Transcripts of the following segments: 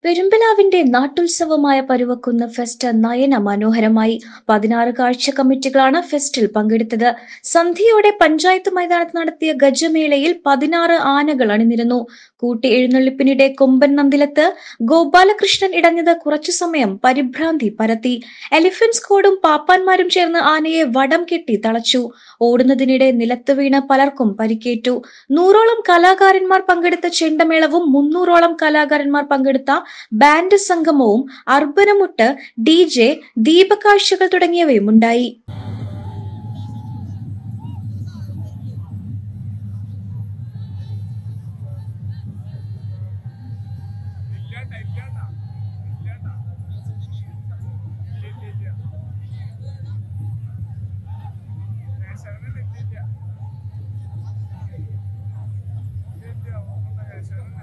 പെരുമ്പലാവിന്റെ നാട്ടുത്സവമായ പരുവക്കുന്ന് fest Nayana മനോഹരമായി പതിനാറ് കാഴ്ച കമ്മിറ്റികളാണ് ഫെസ്റ്റിൽ പങ്കെടുത്തത് സന്ധ്യയോടെ പഞ്ചായത്ത് മൈതാനത്ത് നടത്തിയ ഗജമേളയിൽ പതിനാറ് ആനകൾ അണിനിരന്നു കൂട്ടി എഴുന്നള്ളിപ്പിനിടെ കൊമ്പൻ നന്ദിലത്ത് ഗോപാലകൃഷ്ണൻ ഇടഞ്ഞത് കുറച്ചു സമയം പരിഭ്രാന്തി പരത്തി എലിഫന്റ് സ്ക്വാഡും പാപ്പാന്മാരും ചേർന്ന് ആനയെ വടം കെട്ടി തളച്ചു ഓടുന്നതിനിടെ നിലത്ത് വീണ് പലർക്കും പരിക്കേറ്റു നൂറോളം കലാകാരന്മാർ പങ്കെടുത്ത ചെണ്ടമേളവും മുന്നൂറോളം കലാകാരന്മാർ പങ്കെടുത്ത ബാൻഡ് സംഗമവും അർബനമുട്ട് ഡി ജെ ദീപകാഴ്ചകൾ തുടങ്ങിയവയും ഉണ്ടായി ഇല്ലാണ്ട ഇല്ലാണ്ട ഇല്ലാണ്ട ഇല്ല ഇല്ല ശരണൻ ഇല്ല ഇല്ല ഒന്നും ശരണൻ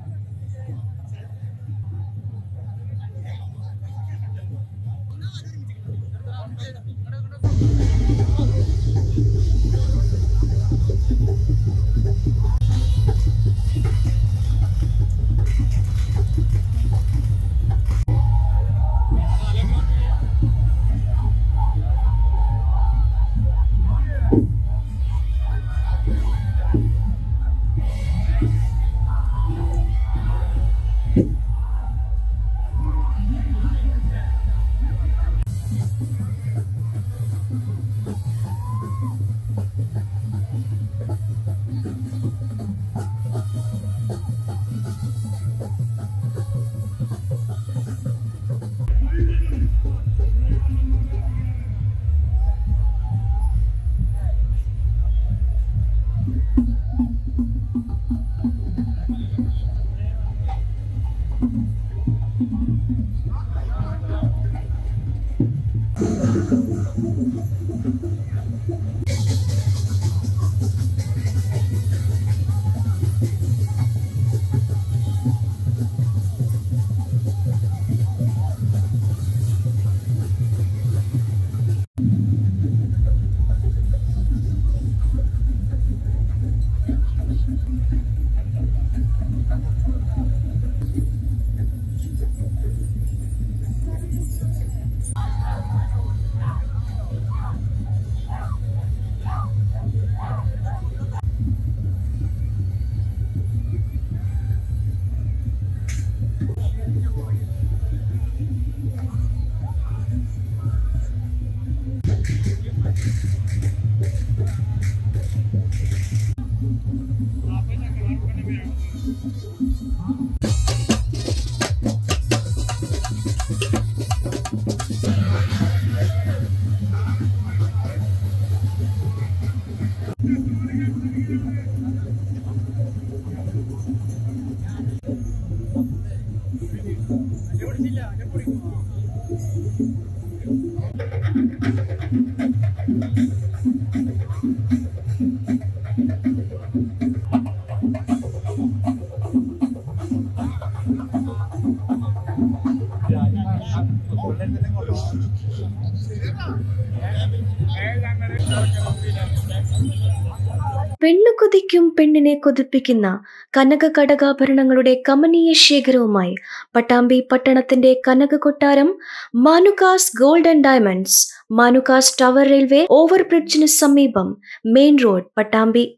പെണ്ണു കൊതിക്കും പെണ്ണിനെ കൊതിപ്പിക്കുന്ന കനക കടകാഭരണങ്ങളുടെ കമനീയ ശേഖരവുമായി പട്ടാമ്പി പട്ടണത്തിന്റെ കനക കൊട്ടാരം Manukas gold and diamonds Manukas tower railway ഓവർബ്രിഡ്ജിന് സമീപം മെയിൻ റോഡ് പട്ടാമ്പി